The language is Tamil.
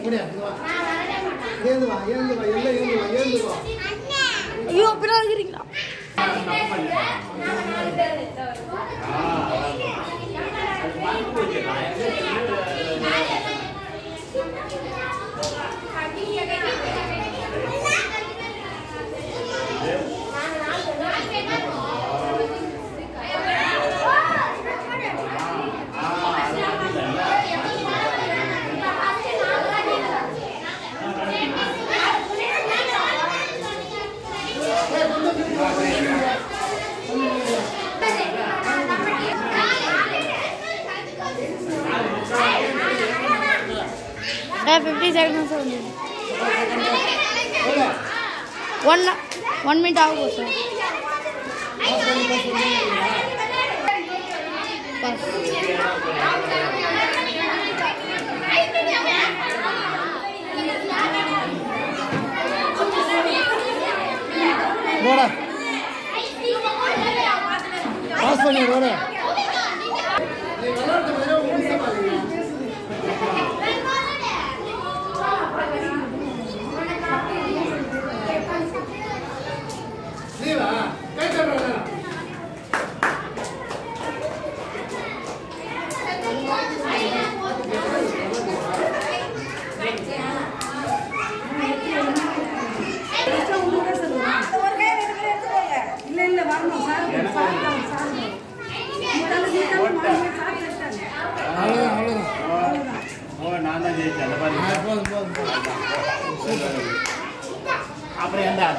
அப்படியா இங்க வா ஏந்து வா ஏந்து வா எல்லாம் ஏந்து வா ஏந்து வா ஐயோ அப்படிலாம் இருக்கிறீங்களா ஃபிஃப்டி செகண்ட்ஸ் வந்து ஒன் ஒன் மினிட் ஆகும் சார் பஸ் போடா பாஸ் பண்ணி போடா